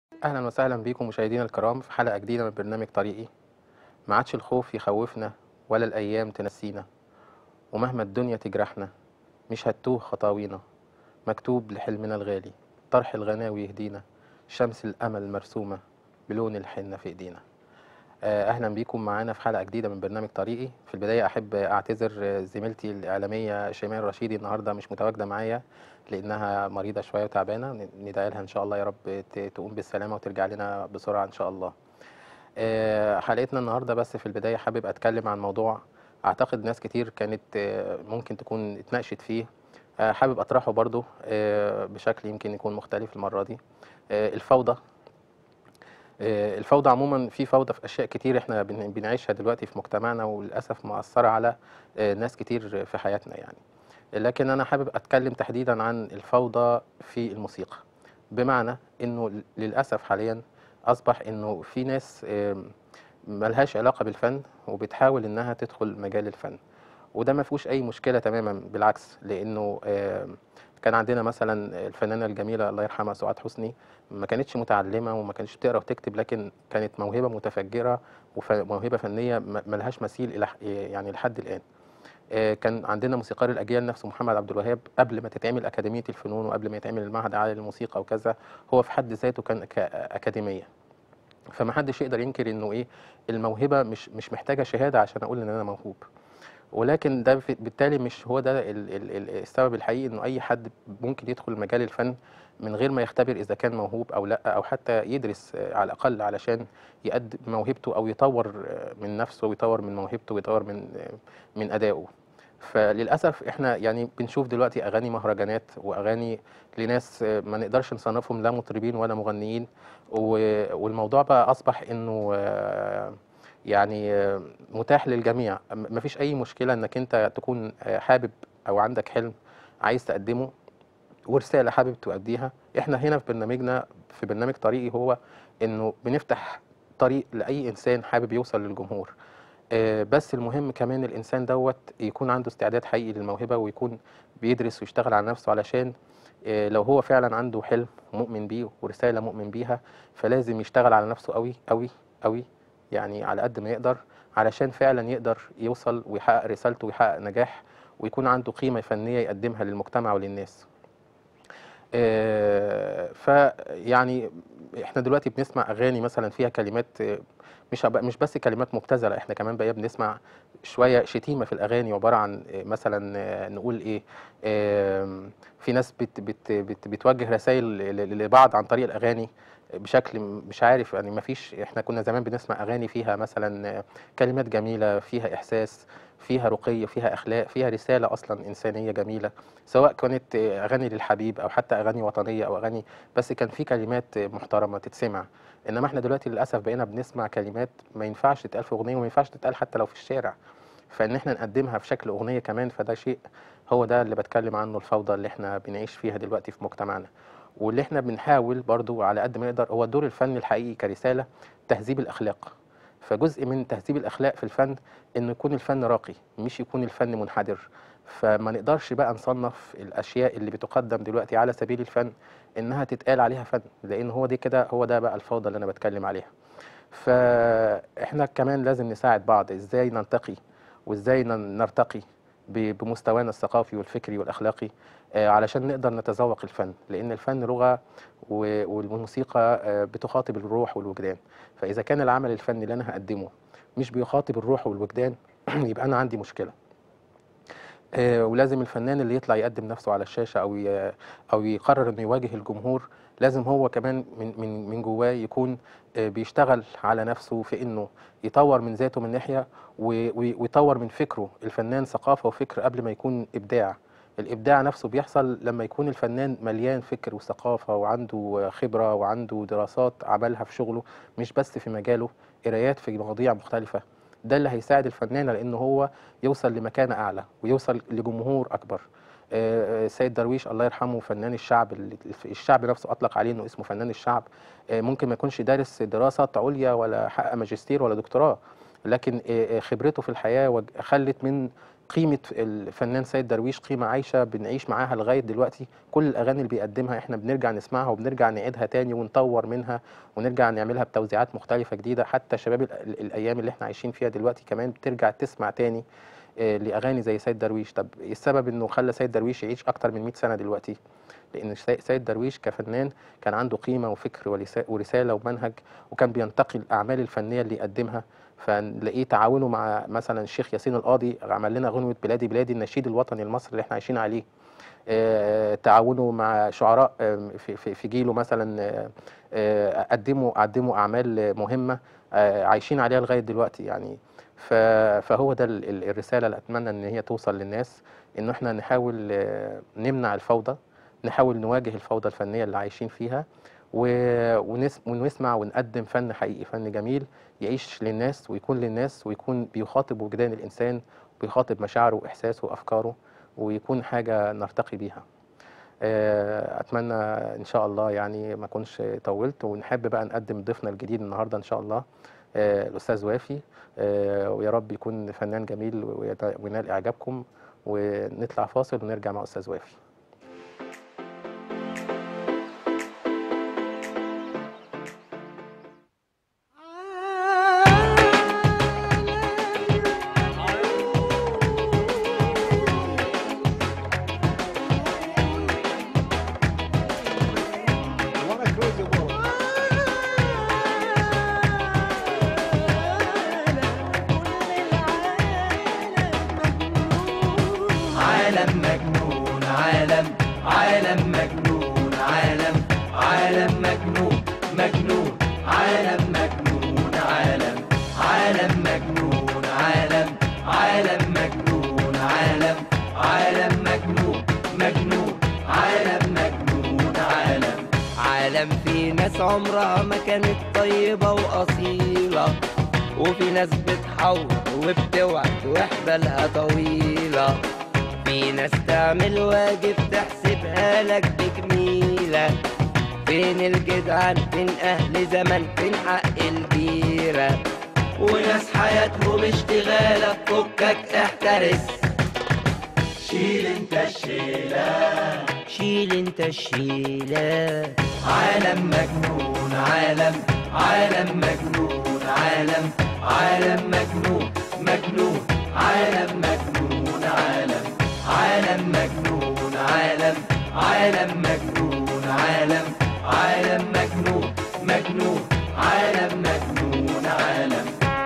أهلا وسهلا بيكم مشاهدينا الكرام في حلقة جديدة من برنامج طريقي ما عادش الخوف يخوفنا ولا الأيام تنسينا ومهما الدنيا تجرحنا مش هتوه خطاوينا مكتوب لحلمنا الغالي طرح الغناوي يهدينا شمس الأمل مرسومة بلون الحنة في إيدينا آه، أهلا بيكم معانا في حلقة جديدة من برنامج طريقي في البداية أحب أعتذر آه، زميلتي الإعلامية شيماء الرشيدي النهاردة مش متواجدة معايا لأنها مريضة شوية وتعبانة ن- ندعي لها إن شاء الله يا رب ت- تقوم بالسلامة وترجع لنا بسرعة إن شاء الله آه، حلقتنا النهاردة بس في البداية حابب أتكلم عن موضوع أعتقد ناس كتير كانت آه، ممكن تكون اتناقشت فيه آه، حابب أطرحه برضو آه، بشكل يمكن يكون مختلف المرة دي آه، الفوضى آه، الفوضى عموما في فوضى في اشياء كتير احنا بن- بنعيشها دلوقتي في مجتمعنا وللاسف مؤثره على آه، ناس كتير في حياتنا يعني لكن انا حابب اتكلم تحديدا عن الفوضى في الموسيقى بمعنى انه للاسف حاليا اصبح انه في ناس آم، ملهاش علاقه بالفن وبتحاول انها تدخل مجال الفن وده ما فيهوش اي مشكله تماما بالعكس لانه آم، كان عندنا مثلا الفنانه الجميله الله يرحمها سعاد حسني ما كانتش متعلمه وما كانتش بتقرا وتكتب لكن كانت موهبه متفجره وموهبه فنيه ما- ملهاش مثيل الى ح- يعني لحد الان آه، كان عندنا موسيقار الاجيال نفسه محمد عبد الوهاب قبل ما تتعمل اكاديميه الفنون وقبل ما يتعمل المعهد العالي للموسيقى وكذا هو في حد ذاته كان أكا- اكاديميه فما حدش يقدر ينكر انه ايه الموهبه مش مش محتاجه شهاده عشان اقول ان انا موهوب ولكن ده في- بالتالي مش هو ده ال- ال- ال- السبب الحقيقي انه اي حد ممكن يدخل مجال الفن من غير ما يختبر اذا كان موهوب او لا او حتى يدرس آه، على الاقل علشان يقدم موهبته او يطور آه، من نفسه ويطور من موهبته ويطور من آه، من ادائه فللاسف احنا يعني بنشوف دلوقتي اغاني مهرجانات واغاني لناس آه، ما نقدرش نصنفهم لا مطربين ولا مغنيين و- والموضوع بقى اصبح انه آه، يعني آه، متاح للجميع م- مفيش اي مشكله انك انت تكون آه، حابب او عندك حلم عايز تقدمه ورساله حابب تؤديها احنا هنا في برنامجنا في برنامج طريقي هو انه بنفتح طريق لاي انسان حابب يوصل للجمهور آه، بس المهم كمان الانسان دوت يكون عنده استعداد حقيقي للموهبه ويكون بيدرس ويشتغل على نفسه علشان آه، لو هو فعلا عنده حلم مؤمن بيه ورساله مؤمن بيها فلازم يشتغل على نفسه قوي قوي قوي يعني على قد ما يقدر علشان فعلا يقدر يوصل ويحقق رسالته ويحقق نجاح ويكون عنده قيمه فنيه يقدمها للمجتمع وللناس آه، فيعني احنا دلوقتي بنسمع اغاني مثلا فيها كلمات آه، مش هبقى- مش بس كلمات مبتذله احنا كمان بقى بنسمع شويه شتيمه في الاغاني عباره عن آه، مثلا آه، نقول ايه آم، في ناس بت بت بت بتوجه رسائل لبعض عن طريق الاغاني بشكل م- مش عارف يعني ما فيش احنا كنا زمان بنسمع اغاني فيها مثلا آه، كلمات جميله فيها احساس فيها رقي فيها اخلاق فيها رساله اصلا انسانيه جميله سواء كانت آه، اغاني للحبيب او حتى اغاني وطنيه او اغاني بس كان في كلمات آه، محترمه تتسمع انما احنا دلوقتي للاسف بقينا بنسمع كلمات ما ينفعش تتقال في اغنيه وما ينفعش تتقال حتى لو في الشارع فان احنا نقدمها في شكل اغنيه كمان فده شيء هو ده اللي بتكلم عنه الفوضى اللي احنا بنعيش فيها دلوقتي في مجتمعنا واللي احنا بنحاول برضو على قد ما نقدر هو دور الفن الحقيقي كرساله تهذيب الاخلاق فجزء من تهذيب الاخلاق في الفن انه يكون الفن راقي مش يكون الفن منحدر فما نقدرش بقى نصنف الاشياء اللي بتقدم دلوقتي على سبيل الفن انها تتقال عليها فن لان هو دي كده هو ده بقى الفوضى اللي انا بتكلم عليها فاحنا كمان لازم نساعد بعض ازاي ننتقي وازاي نن- نرتقي ب- بمستوانا الثقافي والفكري والاخلاقي آه، علشان نقدر نتذوق الفن لان الفن لغه و- والموسيقى آه، بتخاطب الروح والوجدان فاذا كان العمل الفني اللي انا هقدمه مش بيخاطب الروح والوجدان يبقى انا عندي مشكله آه، ولازم الفنان اللي يطلع يقدم نفسه على الشاشة أو ي- أو يقرر إنه يواجه الجمهور لازم هو كمان من من من جواه يكون آه، بيشتغل على نفسه في إنه يطور من ذاته من ناحية و- و- ويطور من فكره الفنان ثقافة وفكر قبل ما يكون إبداع الإبداع نفسه بيحصل لما يكون الفنان مليان فكر وثقافة وعنده خبرة وعنده دراسات عملها في شغله مش بس في مجاله قرايات في مواضيع مختلفة ده اللي هيساعد الفنان لأنه هو يوصل لمكانة أعلى ويوصل لجمهور أكبر آه، آه، سيد درويش الله يرحمه فنان الشعب اللي الشعب نفسه أطلق عليه إنه اسمه فنان الشعب آه، ممكن ما يكونش دارس دراسات عليا ولا حقق ماجستير ولا دكتوراه لكن آه، آه، خبرته في الحياة وج- خلت من قيمة الفنان سيد درويش قيمة عايشة بنعيش معاها لغاية دلوقتي كل الأغاني اللي بيقدمها إحنا بنرجع نسمعها وبنرجع نعيدها تاني ونطور منها ونرجع نعملها بتوزيعات مختلفة جديدة حتى شباب ال- ال- الأيام اللي إحنا عايشين فيها دلوقتي كمان بترجع تسمع تاني آه، لأغاني زي سيد درويش طب إيه السبب إنه خلى سيد درويش يعيش أكتر من 100 سنة دلوقتي لأن سي- سيد درويش كفنان كان عنده قيمة وفكر ولسا- ورسالة ومنهج وكان بينتقي الأعمال الفنية اللي يقدمها فنلاقيه تعاونه مع مثلا الشيخ ياسين القاضي عمل لنا غنوة بلادي بلادي النشيد الوطني المصري اللي احنا عايشين عليه آه، تعاونه مع شعراء آم، في في في جيله مثلا آه، آه، قدموا قدموا اعمال مهمه آه، عايشين عليها لغايه دلوقتي يعني ف- فهو ده ال- ال- الرساله اللي اتمنى ان هي توصل للناس انه احنا نحاول آه، نمنع الفوضى نحاول نواجه الفوضى الفنيه اللي عايشين فيها و- ونس- ونسمع ونقدم فن حقيقي فن جميل يعيش للناس ويكون للناس ويكون بيخاطب وجدان الانسان ويخاطب مشاعره واحساسه وافكاره ويكون حاجه نرتقي بيها آه، اتمنى ان شاء الله يعني ما اكونش طولت ونحب بقى نقدم ضيفنا الجديد النهارده ان شاء الله آه، الاستاذ وافي آه، ويا رب يكون فنان جميل ويت- وينال اعجابكم ونطلع فاصل ونرجع مع استاذ وافي وانا كريزي برضه عالم مجنون عالم عالم مجنون عالم عالم مجنون مجنون عالم مجنون عالم عالم مجنون عالم عالم مجنون عالم عالم مجنون مجنون عالم مجنون عالم عالم في ناس عمرها ما كانت طيبة وأصيلة وفي ناس بتحور وبتوعد وحبالها طويلة في ناس تعمل واجب تحسبها لك بجميلة فين الجدعان فين أهل زمن فين حق الجيرة وناس حياتهم اشتغالة فكك احترس شيل انت الشيلة شيل انت الشيلة عالم مجنون عالم عالم مجنون عالم عالم مجنون مجنون عالم مجنون عالم عالم مجنون عالم عالم مجنون عالم عالم مجنون مجنون عالم مجنون عالم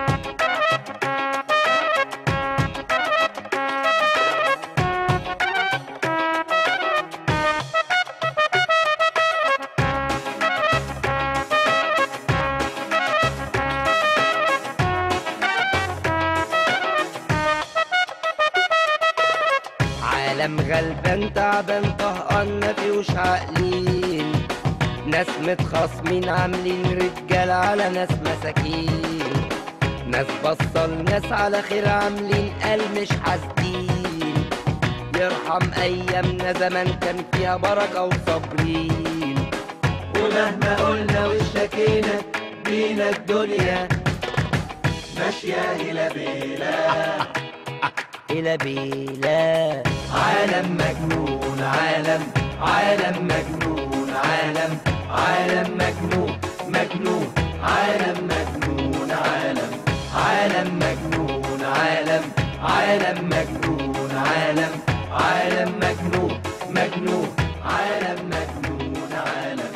عالم غلبان تعبان طهقان ما فيهوش عاقلين ناس متخاصمين عاملين رجال على ناس مساكين ناس بصل ناس على خير عاملين قال مش حاسدين يرحم ايامنا زمان كان فيها بركه وصابرين ومهما قلنا واشتكينا بينا الدنيا ماشيه الى بينا إلى بلا عالم مجنون عالم عالم مجنون عالم عالم مجنون مجنون عالم مجنون عالم عالم مجنون عالم عالم مجنون عالم عالم مجنون مجنون عالم مجنون عالم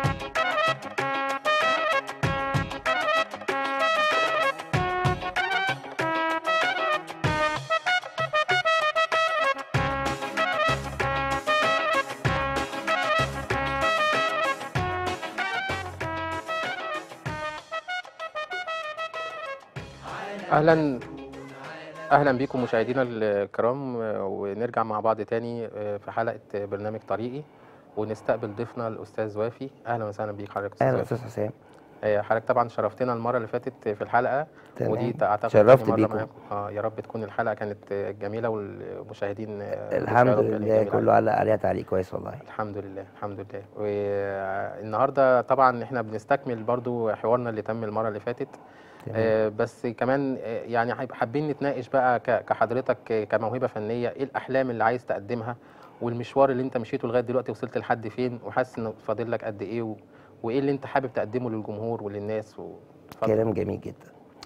اهلا اهلا بكم مشاهدينا الكرام آه، ونرجع مع بعض تاني آه، في حلقه برنامج طريقي ونستقبل ضيفنا الاستاذ وافي اهلا وسهلا بيك حضرتك استاذ اهلا وافي استاذ حسام آه، حضرتك طبعا شرفتنا المره اللي فاتت في الحلقه تمام. ودي ت- اعتقد شرفت تاني مرة بيكم. معاكم. اه يا رب تكون الحلقه كانت آه، جميله والمشاهدين آه، الحمد يا رب يعني لله جميل كله علق عليها تعليق كويس والله الحمد لله الحمد لله والنهارده طبعا احنا بنستكمل برضو حوارنا اللي تم المره اللي فاتت تمام. آه، بس كمان آه، يعني حاب- حابين نتناقش بقى ك- كحضرتك آه، كموهبه فنيه ايه الاحلام اللي عايز تقدمها والمشوار اللي انت مشيته لغايه دلوقتي وصلت لحد فين وحاسس ان فاضل لك قد ايه و... وايه اللي انت حابب تقدمه للجمهور وللناس و... اتفضل. كلام جميل جدا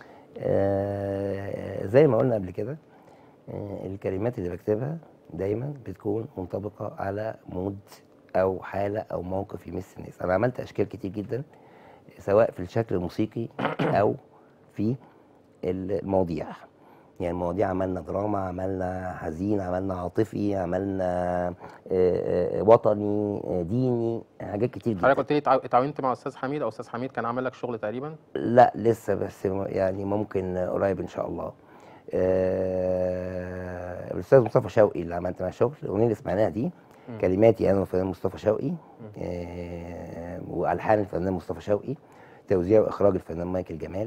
آه زي ما قلنا قبل كده آه الكلمات اللي بكتبها دايما بتكون منطبقة على مود أو حالة أو موقف يمس الناس أنا عملت أشكال كتير جدا سواء في الشكل الموسيقي أو في المواضيع يعني مواضيع عملنا دراما عملنا حزين عملنا عاطفي عملنا آه، آه، وطني آه، ديني حاجات كتير جدا حضرتك قلت لي اتعا- اتعاونت مع استاذ حميد او استاذ حميد كان عمل لك شغل تقريبا لا لسه بس م- يعني ممكن قريب ان شاء الله آه، الاستاذ مصطفى شوقي اللي عملت معاه شغل الاغنيه اللي سمعناها دي مم. كلماتي انا والفنان مصطفى شوقي آه، والحان الفنان مصطفى شوقي توزيع واخراج الفنان مايكل جمال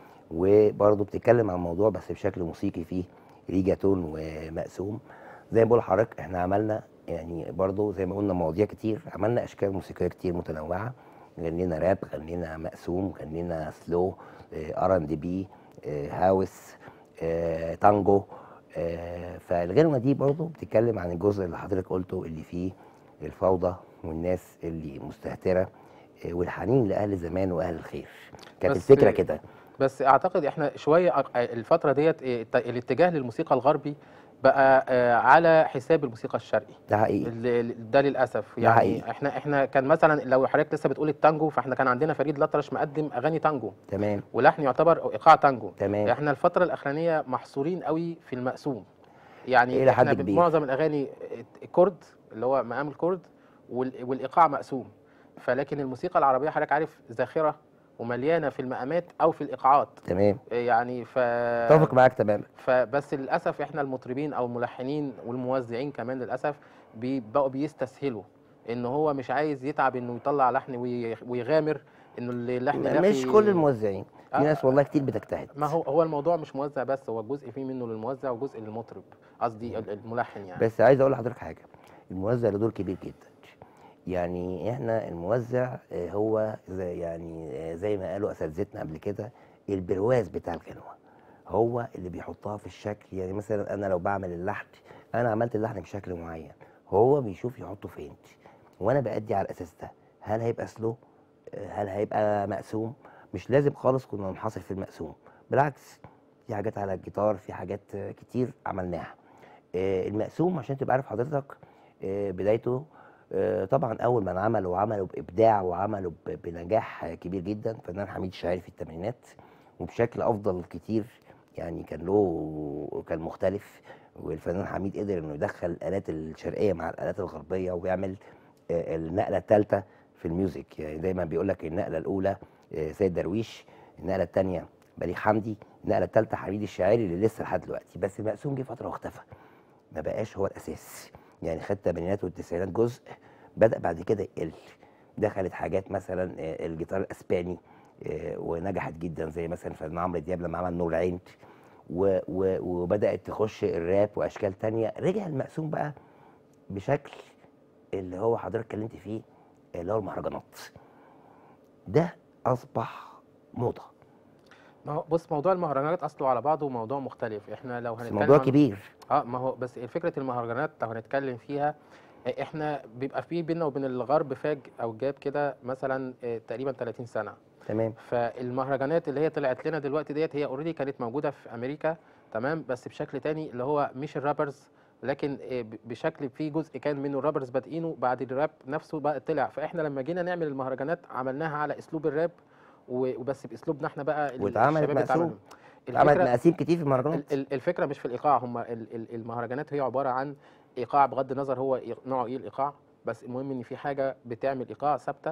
وبرضه بتتكلم عن موضوع بس بشكل موسيقي فيه ريجاتون ومقسوم زي ما بقول لحضرتك احنا عملنا يعني برضه زي ما قلنا مواضيع كتير عملنا اشكال موسيقيه كتير متنوعه غنينا راب غنينا مقسوم غنينا سلو ار ان دي بي هاوس آه، تانجو آه، فالغنوه دي برضه بتتكلم عن الجزء اللي حضرتك قلته اللي فيه الفوضى والناس اللي مستهتره آه، والحنين لاهل زمان واهل الخير كانت بس- الفكره كده بس اعتقد احنا شويه أق- الفتره ديت إيه، الت- الاتجاه للموسيقى الغربي بقى آه، على حساب الموسيقى الشرقي ده حقيقي ال- ال- ده للاسف ده يعني حقيقي. احنا احنا كان مثلا لو حضرتك لسه بتقول التانجو فاحنا كان عندنا فريد الأطرش مقدم اغاني تانجو تمام ولحن يعتبر ايقاع تانجو تمام احنا الفتره الاخرانيه محصورين قوي في المقسوم يعني إلى احنا حد ب- كبير. معظم الاغاني كورد اللي هو مقام الكورد وال- والايقاع مقسوم فلكن الموسيقى العربيه حضرتك عارف زاخره ومليانه في المقامات او في الايقاعات تمام يعني ف اتفق معاك تماما فبس للاسف احنا المطربين او الملحنين والموزعين كمان للاسف بي- بقوا بيستسهلوا ان هو مش عايز يتعب انه يطلع لحن وي- ويغامر انه اللحن ده مش في- كل الموزعين في آه. ناس والله كتير بتجتهد ما هو هو الموضوع مش موزع بس هو جزء فيه منه للموزع وجزء للمطرب قصدي ال- الملحن يعني بس عايز اقول لحضرتك حاجه الموزع له دور كبير جدا يعني احنا الموزع آه، هو زي يعني آه، زي ما قالوا اساتذتنا قبل كده البرواز بتاع الغنوه هو اللي بيحطها في الشكل يعني مثلا انا لو بعمل اللحن انا عملت اللحن بشكل معين هو بيشوف يحطه فين وانا بأدي على الاساس ده هل هيبقى سلو آه، هل هيبقى مقسوم مش لازم خالص كنا ننحصر في المقسوم بالعكس في حاجات على الجيتار في حاجات آه، كتير عملناها آه، المقسوم عشان تبقى عارف حضرتك آه، بدايته آه، طبعا اول ما عمله وعمله بابداع وعمله ب- بنجاح آه، كبير جدا فنان حميد الشاعري في الثمانينات وبشكل افضل كتير يعني كان له كان مختلف والفنان حميد قدر انه يدخل الالات الشرقيه مع الالات الغربيه ويعمل آه، النقله الثالثه في الميوزك يعني دايما بيقول لك النقله الاولى آه، سيد درويش النقله الثانيه بليغ حمدي النقله الثالثه حميد الشاعري اللي لسه لحد دلوقتي بس المقسوم جه فتره واختفى ما بقاش هو الاساس يعني خد الثمانينات والتسعينات جزء بدا بعد كده يقل دخلت حاجات مثلا آه، الجيتار الاسباني آه، ونجحت جدا زي مثلا فنان عمرو دياب لما عمل نور العين و- و- وبدات تخش الراب واشكال تانية رجع المقسوم بقى بشكل اللي هو حضرتك اتكلمت فيه اللي هو المهرجانات ده اصبح موضه ما هو بص موضوع المهرجانات اصله على بعضه موضوع مختلف احنا لو بس هنتكلم موضوع عن- كبير اه ما هو بس فكره المهرجانات لو هنتكلم فيها آه، احنا بيبقى في بيننا وبين الغرب فاج او جاب كده مثلا آه، تقريبا 30 سنه تمام فالمهرجانات اللي هي طلعت لنا دلوقتي ديت هي اوريدي كانت موجوده في امريكا تمام بس بشكل تاني اللي هو مش الرابرز لكن آه، ب- بشكل في جزء كان منه الرابرز بادئينه بعد الراب نفسه بقى طلع فاحنا لما جينا نعمل المهرجانات عملناها على اسلوب الراب و- وبس باسلوبنا احنا بقى ال- واتعملت الشباب مقسوم. اتعمل. عملت الفكرة- مقاسيم كتير في المهرجانات ال- ال- الفكره مش في الايقاع هم ال- ال- المهرجانات هي عباره عن ايقاع بغض النظر هو إي- نوعه ايه الايقاع بس المهم ان في حاجه بتعمل ايقاع ثابته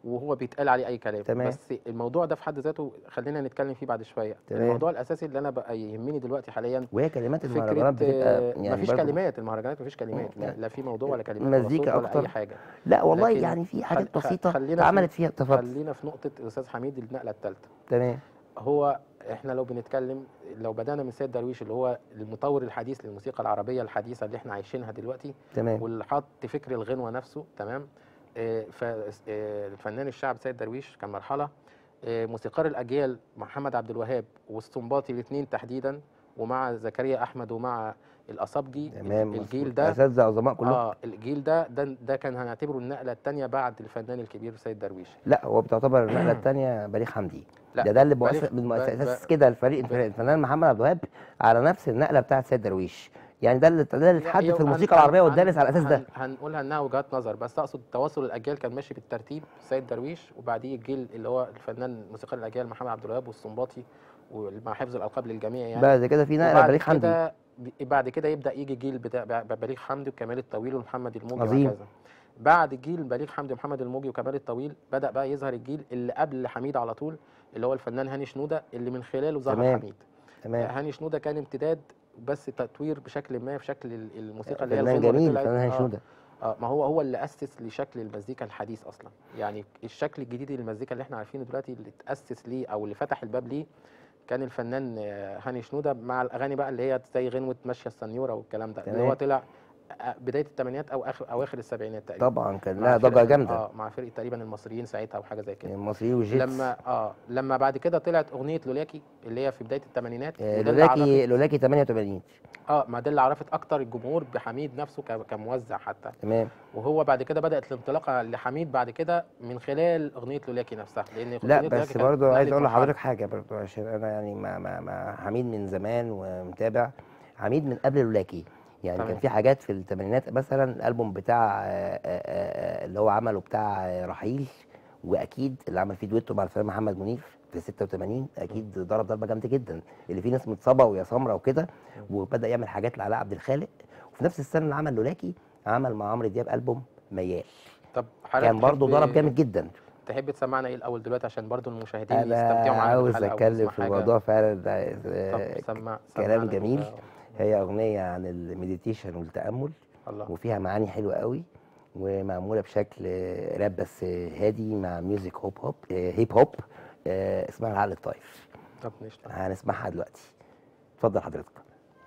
وهو بيتقال عليه اي كلام تمام. بس الموضوع ده في حد ذاته خلينا نتكلم فيه بعد شويه تمام. الموضوع الاساسي اللي انا بقى يهمني دلوقتي حاليا وهي كلمات فكره المهرجانات بتبقى آه، يعني مفيش برضو- كلمات المهرجانات مفيش كلمات لا, يعني لا في موضوع ولا كلمات ولا مزيكا صوت ولا أكتر. اي حاجه لا والله لكن يعني في حاجات خل- خ- بسيطه خلينا في- اتعملت فيها اتفضل خلينا في نقطه الاستاذ حميد النقله الثالثه تمام هو احنا لو بنتكلم لو بدانا من سيد درويش اللي هو المطور الحديث للموسيقى العربيه الحديثه اللي احنا عايشينها دلوقتي تمام واللي حط فكر الغنوه نفسه تمام آه، ف- آه، الفنان الشعب سيد درويش كان مرحله آه، موسيقار الاجيال محمد عبد الوهاب والسنباطي الاثنين تحديدا ومع زكريا احمد ومع الاصابجي تمام الجيل مظبوط. ده اساتذه عظماء كلهم اه الجيل ده ده ده كان هنعتبره النقله الثانيه بعد الفنان الكبير سيد درويش لا هو بتعتبر النقله الثانيه بليغ حمدي لا، ده ده اللي بليغ- مؤسس من ب- مؤسس ب- كده الفريق الفريق- الفنان محمد عبد الوهاب على نفس النقله بتاعت سيد درويش يعني ده اللي ده اللي هي- اتحدد هي في هن- الموسيقى هن- العربيه هن- والدارس على الاساس ده هن- هنقولها انها وجهات نظر بس اقصد تواصل الاجيال كان ماشي بالترتيب سيد درويش وبعديه الجيل اللي هو الفنان موسيقار الاجيال محمد عبد الوهاب والسنباطي ومع حفظ الالقاب للجميع يعني بعد كده في نقله وبعد بليغ حمدي كده ب- بعد كده يبدا يجي جيل بتاع ب- بليغ حمدي وكمال الطويل ومحمد الموجي عظيم. وهكذا بعد جيل بليغ حمدي ومحمد الموجي وكمال الطويل بدا بقى يظهر الجيل اللي قبل حميد على طول اللي هو الفنان هاني شنوده اللي من خلاله ظهر تمام. حميد تمام هاني شنوده كان امتداد بس تطوير بشكل ما في شكل ال- الموسيقى اللي هي فنان الغنوة اللي جميل طلعت. فنان هاني آه. شنوده اه ما هو هو اللي اسس لشكل المزيكا الحديث اصلا يعني الشكل الجديد للمزيكا اللي احنا عارفينه دلوقتي اللي اتاسس ليه او اللي فتح الباب ليه كان الفنان آه، هاني شنوده مع الاغاني بقى اللي هي زي غنوه ماشيه السنيوره والكلام ده اللي تمام. هو طلع آه، بدايه الثمانينات او اخر اواخر السبعينات تقريبا طبعا كان مع لها ضجه فرقة- جامده اه مع فرقه تقريبا المصريين ساعتها او حاجه زي كده المصريين والجيتس لما اه لما بعد كده طلعت اغنيه لولاكي اللي هي في بدايه الثمانينات آه، وده اللي عرفت- لولاكي لولاكي 88 اه ما ده اللي عرفت اكتر الجمهور بحميد نفسه ك- كموزع حتى تمام وهو بعد كده بدات الانطلاقه لحميد بعد كده من خلال اغنيه لولاكي نفسها لان لا أغنية لولاكي بس كانت برضه عايز نقلت اقول مرحلة. لحضرتك حاجه برضه عشان انا يعني مع مع مع حميد من زمان ومتابع حميد من قبل لولاكي يعني تمام. كان في حاجات في الثمانينات مثلا الالبوم بتاع آه، آه، آه، اللي هو عمله بتاع آه، رحيل واكيد اللي عمل فيه دويتو مع الفنان محمد منير في 86 اكيد ضرب ضربه جامده جدا اللي فيه ناس متصابه ويا سمره وكده وبدا يعمل حاجات لعلاء عبد الخالق وفي نفس السنه اللي عمل لولاكي عمل مع عمرو دياب البوم ميال طب حضرتك كان برضه تحب- ضرب جامد جدا تحب تسمعنا ايه الاول دلوقتي عشان برضه المشاهدين انا يستمتعوا معانا عاوز بالحلقة اتكلم ونسمع في حاجة. الموضوع فعلا ده آه، طب سمع كلام سمعنا. جميل آه، هي اغنيه عن المديتيشن والتامل الله وفيها معاني حلوه قوي ومعموله بشكل راب بس هادي مع ميوزك هوب هوب آه، هيب هوب آه، اسمها العقل الطاير طب نشتغل هنسمعها دلوقتي اتفضل حضرتك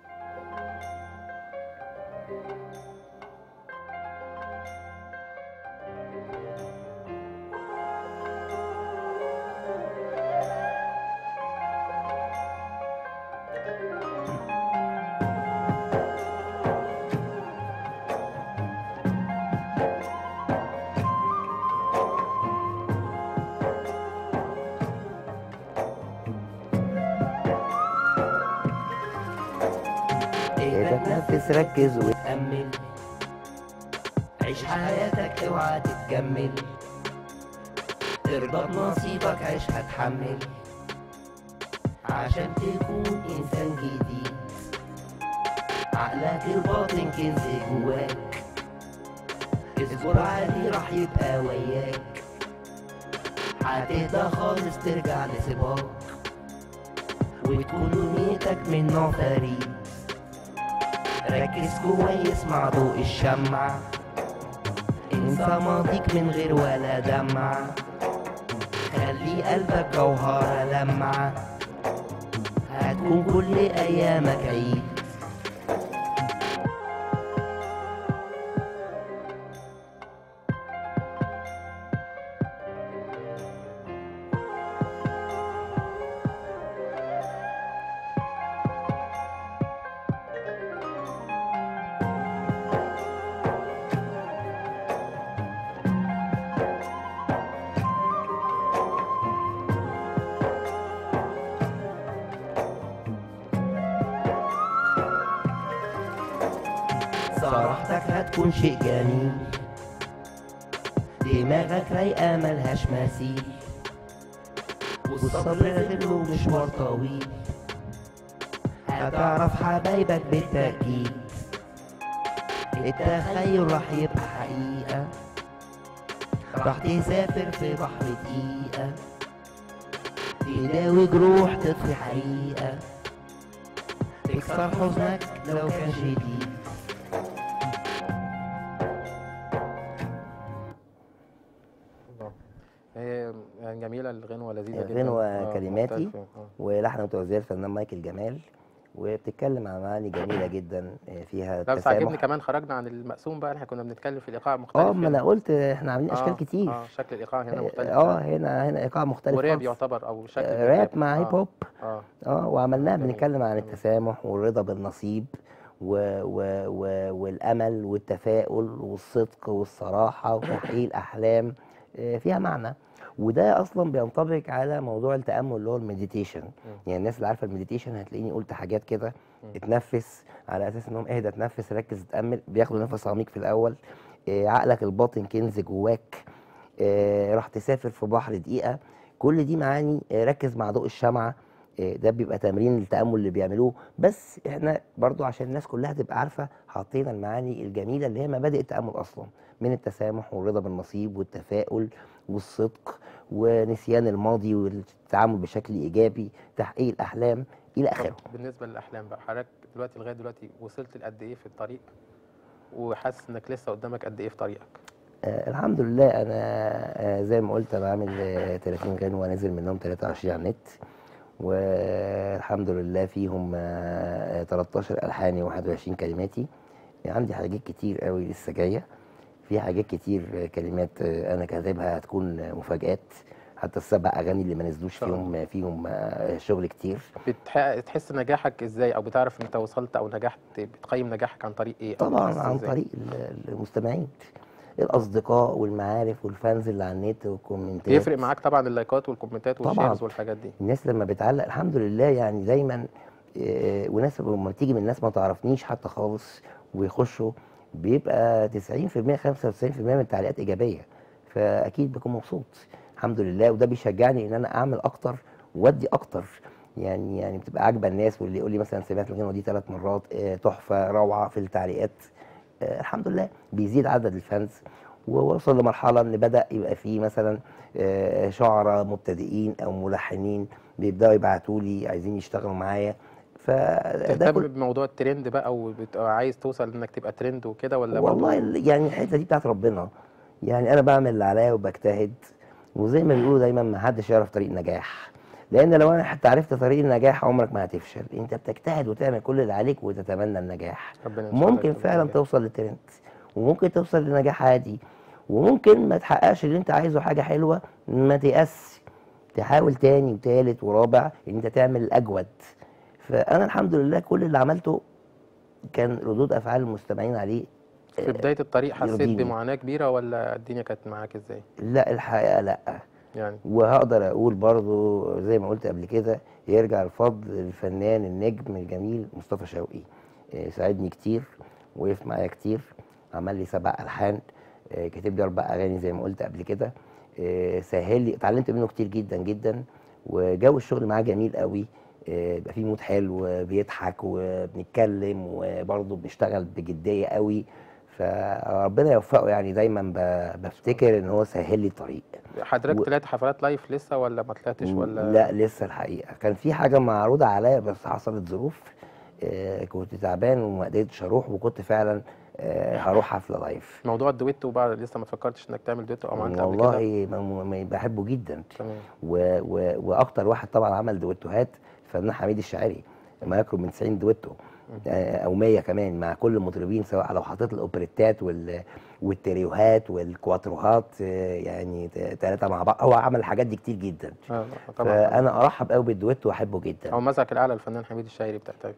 ايه تنفس ركز وتأمل عيش حياتك اوعى تتجمل ترضى بنصيبك عيش هتحمل عشان تكون انسان جديد عقلك الباطن كنز جواك اصبر عليه راح يبقى وياك هتهدى خالص ترجع لسباق وتكون دنيتك من نوع فريد ركز كويس مع ضوء الشمعة انسى ماضيك من غير ولا دمعة خلي قلبك جوهرة لمعة هتكون كل أيامك عيد صراحتك هتكون شيء جميل دماغك رايقة ملهاش مثيل والصبر له مشوار طويل هتعرف حبايبك بالتأكيد التخيل راح يبقى حقيقة راح تسافر في بحر دقيقة تداوي جروح تطفي حريقة تكسر حزنك لو كان شديد هي يعني جميله الغنوه لذيذه جدا الغنوة آه، كلماتي مختلفة، آه. ولحن وتوزيع الفنان مايكل جمال وبتتكلم عن معاني جميلة جدا آه، فيها لا بس عاجبني تسامح كمان خرجنا عن المقسوم بقى احنا كنا بنتكلم في الايقاع مختلف اه ما انا قلت احنا عاملين اشكال آه، كتير اه شكل الايقاع هنا مختلف اه هنا هنا ايقاع مختلف وراب خالص. يعتبر او شكل آه، الراب. راب مع هيب آه، هوب اه اه وعملناها جميل، بنتكلم عن جميل. التسامح والرضا بالنصيب و و و والامل والتفاؤل والصدق والصراحه وتحقيق الاحلام آه، فيها معنى وده اصلا بينطبق على موضوع التامل اللي هو المديتيشن يعني الناس اللي عارفه المديتيشن هتلاقيني قلت حاجات كده اتنفس على اساس انهم اهدى تنفس ركز اتامل بياخدوا نفس عميق في الاول آه، عقلك الباطن كنز جواك آه، راح تسافر في بحر دقيقه كل دي معاني آه، ركز مع ضوء الشمعه آه، ده بيبقى تمرين التامل اللي بيعملوه بس احنا برضو عشان الناس كلها تبقى عارفه حاطين المعاني الجميله اللي هي مبادئ التامل اصلا من التسامح والرضا بالنصيب والتفاؤل والصدق ونسيان الماضي والتعامل بشكل ايجابي تحقيق الاحلام الى طب اخره بالنسبه للاحلام بقى حضرتك دلوقتي لغايه دلوقتي وصلت لقد ايه في الطريق وحاسس انك لسه قدامك قد ايه في طريقك آه الحمد لله انا آه زي ما قلت انا بعمل آه 30 غنوه نازل منهم 23 على النت والحمد لله فيهم آه 13 الحاني و21 كلماتي عندي حاجات كتير قوي لسه جايه في حاجات كتير آه، كلمات آه، انا كاتبها هتكون آه، مفاجآت حتى السبع اغاني اللي ما نزلوش شاء الله. فيهم فيهم آه، شغل كتير بتح... تحس نجاحك ازاي او بتعرف انت وصلت او نجحت بتقيم نجاحك عن طريق ايه أو طبعا بتحس عن إزاي؟ طريق ال- المستمعين الاصدقاء والمعارف والفانز اللي على النت والكومنتات بيفرق معاك طبعا اللايكات والكومنتات طبعاً. والشيرز والحاجات دي الناس لما بتعلق الحمد لله يعني دايما آه، وناس لما بتيجي من ناس ما تعرفنيش حتى خالص ويخشوا بيبقى 90% 95% من التعليقات ايجابيه فاكيد بكون مبسوط الحمد لله وده بيشجعني ان انا اعمل اكتر وادي اكتر يعني يعني بتبقى عاجبه الناس واللي يقول لي مثلا سمعت الغنوه دي ثلاث مرات آه، تحفه روعه في التعليقات آه، الحمد لله بيزيد عدد الفانز ووصل لمرحله ان بدا يبقى فيه مثلا آه، شعراء مبتدئين او ملحنين بيبداوا يبعتوا لي عايزين يشتغلوا معايا فده تهتم كل بموضوع الترند بقى وبتبقى عايز توصل انك تبقى ترند وكده ولا والله برضه ال- يعني الحته دي بتاعت ربنا يعني انا بعمل اللي عليا وبجتهد وزي ما بيقولوا دايما ما حدش يعرف طريق النجاح لان لو انا حتى عرفت طريق النجاح عمرك ما هتفشل انت بتجتهد وتعمل كل اللي عليك وتتمنى النجاح ربنا إن شاء الله ممكن يكتب فعلا لك. توصل للترند وممكن توصل لنجاح عادي وممكن ما تحققش اللي انت عايزه حاجه حلوه ما تيأس تحاول تاني وتالت ورابع ان انت تعمل الاجود فانا الحمد لله كل اللي عملته كان ردود افعال المستمعين عليه في بدايه الطريق حسيت يرضيني. بمعاناه كبيره ولا الدنيا كانت معاك ازاي لا الحقيقه لا يعني وهقدر اقول برضو زي ما قلت قبل كده يرجع الفضل للفنان النجم الجميل مصطفى شوقي آه، ساعدني كتير وقف معايا كتير عمل لي سبع الحان آه، كاتب لي اربع اغاني زي ما قلت قبل كده آه، سهل لي اتعلمت منه كتير جدا جدا وجو الشغل معاه جميل قوي آه، يبقى فيه مود حلو بيضحك وبنتكلم وبرضه بنشتغل بجديه قوي فربنا يوفقه يعني دايما ب- بفتكر ان هو سهل لي الطريق حضرتك و- طلعت حفلات لايف لسه ولا ما طلعتش ولا لا لسه الحقيقه كان في حاجه معروضه عليا بس حصلت ظروف آه، كنت تعبان وما قدرتش اروح وكنت فعلا آه، هروح حفله لايف موضوع الدويتو بقى لسه ما فكرتش انك تعمل دويتو او عملت قبل كده والله ما- ما- بحبه جدا تمام و و واكتر واحد طبعا عمل دويتوهات الفنان حميد الشاعري ما يقرب من 90 دويتو آه، او 100 كمان مع كل المطربين سواء لو حطيت الاوبريتات وال والتريوهات والكواتروهات آه، يعني ثلاثه مع بعض هو عمل الحاجات دي كتير جدا آه طبعا فانا ارحب قوي بالدويتو واحبه جدا او مسك الاعلى الفنان حميد الشاعري بتاعتك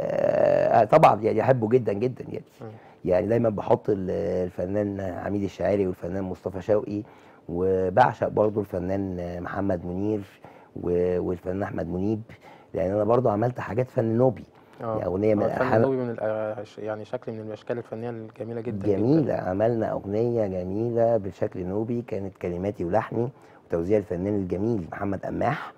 آه طبعا يعني احبه جدا جدا يعني مم. يعني دايما بحط ال- الفنان حميد الشاعري والفنان مصطفى شوقي وبعشق برضو الفنان محمد منير و- والفنان احمد منيب لان انا برضو عملت حاجات فن نوبي اه اغنيه من آه، الفن الالحان النوبي من الأ- يعني شكل من الاشكال الفنيه الجميله جدا جميله جدا. عملنا اغنيه جميله بالشكل النوبي كانت كلماتي ولحني وتوزيع الفنان الجميل محمد قماح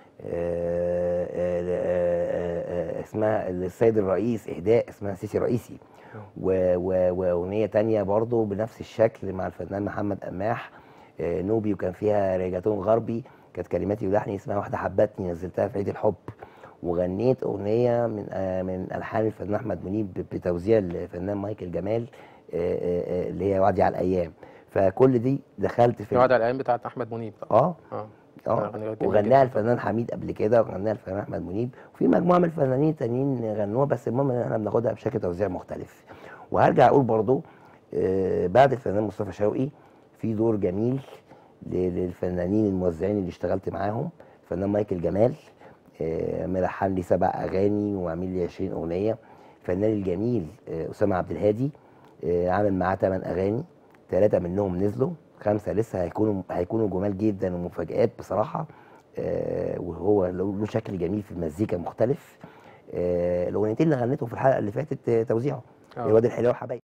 آه، آه، آه، آه، اسمها السيد الرئيس اهداء اسمها سيسي رئيسي و- و- واغنيه تانية برضو بنفس الشكل مع الفنان محمد قماح آه، نوبي وكان فيها ريجاتون غربي كانت كلماتي ولحني اسمها واحده حبتني نزلتها في عيد الحب وغنيت اغنيه من آه، من الحان الفنان احمد منيب ب- بتوزيع الفنان مايكل جمال آه، آه، آه، اللي هي وعدي على الايام فكل دي دخلت في في وعد على الايام بتاعت احمد منيب اه اه اه أغنية جميلة جدا. وغناها الفنان حميد قبل كده وغناها الفنان احمد منيب وفي مجموعه من الفنانين التانيين غنوها بس المهم ان احنا بناخدها بشكل توزيع مختلف وهرجع اقول برضو آه، بعد الفنان مصطفى شوقي في دور جميل ل- للفنانين الموزعين اللي اشتغلت معاهم الفنان مايكل جمال آه، ملحن لي سبع اغاني وعامل لي 20 اغنيه الفنان الجميل آه، اسامه عبد الهادي آه، عامل معاه 8 اغاني ثلاثه منهم نزلوا خمسه لسه هيكونوا هيكونوا جمال جدا ومفاجآت بصراحه آه، وهو له له شكل جميل في المزيكا مختلف آه، الاغنيتين اللي غنيتهم في الحلقه اللي فاتت آه، توزيعه آه. الواد الحلو وحبايب